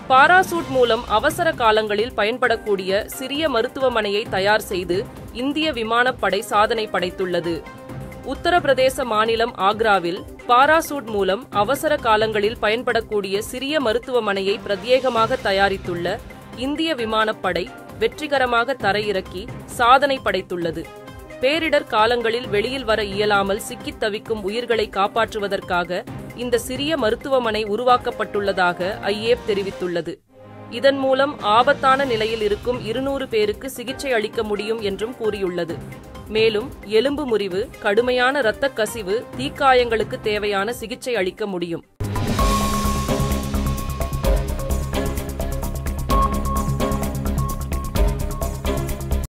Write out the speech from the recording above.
parachute மூலம் அவசர காலங்களில் பயன்படக்கூடிய சிறிய மருத்துவமனையை தயார் செய்து இந்திய விமானப்படை சாதனை படைத்துள்ளது உத்தரப்பிரதேச மாநிலம் ஆக்ராவில் பாராசூட் மூலம் அவசர காலங்களில் பயன்படக்கூடிய சிறிய மருத்துவமனையை பிரத்யேகமாக தயாரித்துள்ள இந்திய விமானப்படை வெற்றிகரமாக தரையிறக்கி சாதனை படைத்துள்ளது பேரிடர் காலங்களில் வெளியில் வர இயலாமல் சிக்கித் தவிக்கும் உயிர்களை காப்பாற்றுவதற்காக இந்த சிறிய மருத்துவமனை உருவாக்கப்பட்டுள்ளதாக ஐஏப் தெரிவித்துள்ளது இதன் மூலம் ஆபத்தான நிலையில் இருக்கும் இருநூறு பேருக்கு சிகிச்சை அளிக்க முடியும் என்றும் கூறியுள்ளது மேலும் எலும்பு முறிவு கடுமையான இரத்தக் கசிவு தீக்காயங்களுக்கு தேவையான சிகிச்சை அளிக்க முடியும்